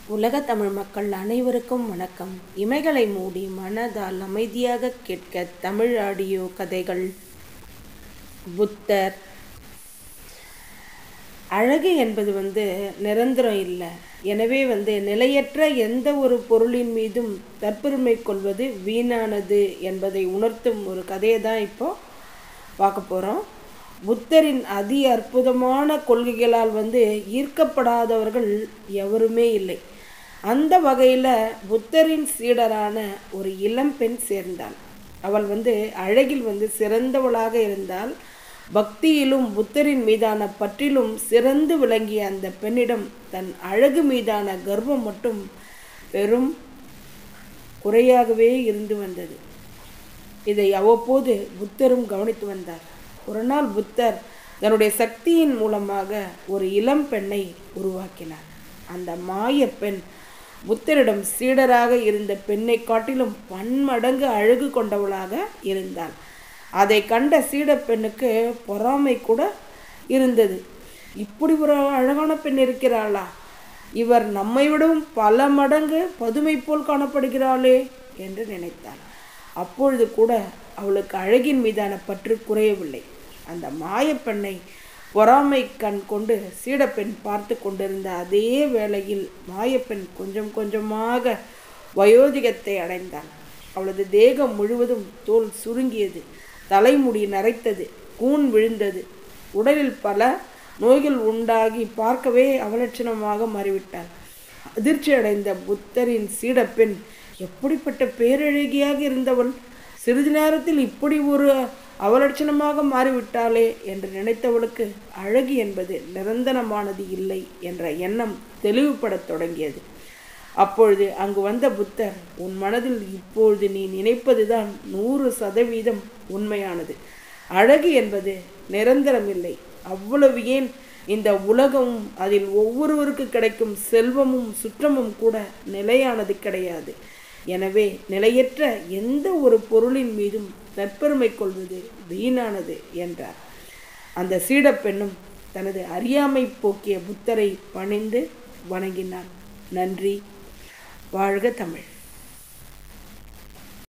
உலக தமிழ் மக்கள் அனைவருக்கும் வணக்கம் இமைகளை மூடி மனதால் அமைதியாக கேட்க தமிழ் ஆடியோ கதைகள் புத்தர் அழகு என்பது வந்து நிரந்தரம் இல்லை எனவே வந்து நிலையற்ற எந்த ஒரு பொருளின் மீதும் தற்பெருமை கொள்வது வீணானது என்பதை உணர்த்தும் ஒரு கதையை தான் இப்போ பார்க்க போகிறோம் புத்தரின் அதி அற்புதமான கொள்கைகளால் வந்து ஈர்க்கப்படாதவர்கள் எவருமே இல்லை அந்த வகையில் புத்தரின் சீடரான ஒரு இளம்பெண் சேர்ந்தாள் அவள் வந்து அழகில் வந்து சிறந்தவளாக இருந்தால் பக்தியிலும் புத்தரின் மீதான பற்றிலும் சிறந்து விளங்கிய அந்த பெண்ணிடம் தன் அழகு மீதான கர்வம் மட்டும் பெரும் குறையாகவே இருந்து வந்தது இதை அவ்வப்போது புத்தரும் கவனித்து வந்தார் ஒரு நாள் புத்தர் தன்னுடைய சக்தியின் மூலமாக ஒரு இளம் பெண்ணை உருவாக்கினார் அந்த மாய பெண் புத்தரிடம் சீடராக இருந்த பெண்ணை காட்டிலும் பன்மடங்கு அழகு கொண்டவளாக இருந்தாள் அதை கண்ட சீட பெண்ணுக்கு பொறாமை கூட இருந்தது இப்படி ஒரு அழகான பெண் இருக்கிறாளா இவர் நம்மை விடவும் பல மடங்கு பதுமை போல் காணப்படுகிறாளே என்று நினைத்தாள் அப்பொழுது கூட அவளுக்கு அழகின் மீதான பற்று குறையவில்லை அந்த மாயப்பெண்ணை பொறாமை கண் கொண்டு சீடப்பெண் பார்த்து கொண்டிருந்த அதே வேளையில் மாயப்பெண் கொஞ்சம் கொஞ்சமாக வயோதிகத்தை அடைந்தாள் அவளது தேகம் முழுவதும் தோல் சுருங்கியது தலைமுடி நரைத்தது கூன் விழுந்தது உடலில் பல நோய்கள் உண்டாகி பார்க்கவே அவலட்சணமாக மாறிவிட்டாள் அதிர்ச்சி அடைந்த புத்தரின் சீடப்பெண் எப்படிப்பட்ட பேரழகியாக இருந்தவள் சிறிது நேரத்தில் இப்படி ஒரு அவலட்சணமாக மாறிவிட்டாளே என்று நினைத்தவளுக்கு அழகு என்பது நிரந்தரமானது இல்லை என்ற எண்ணம் தெளிவுபடத் தொடங்கியது அப்பொழுது அங்கு வந்த புத்தர் உன் மனதில் இப்பொழுது நீ நினைப்பதுதான் நூறு சதவீதம் உண்மையானது அழகு என்பது நிரந்தரமில்லை அவ்வளவு ஏன் இந்த உலகமும் அதில் ஒவ்வொருவருக்கு கிடைக்கும் செல்வமும் சுற்றமும் கூட நிலையானது கிடையாது எனவே நிலையற்ற எந்த ஒரு பொருளின் மீதும் தற்பெருமை கொள்வது வீணானது என்றார் அந்த சீடப்பெண்ணும் தனது அறியாமை போக்கிய புத்தரை பணிந்து வணங்கினார் நன்றி வாழ்க தமிழ்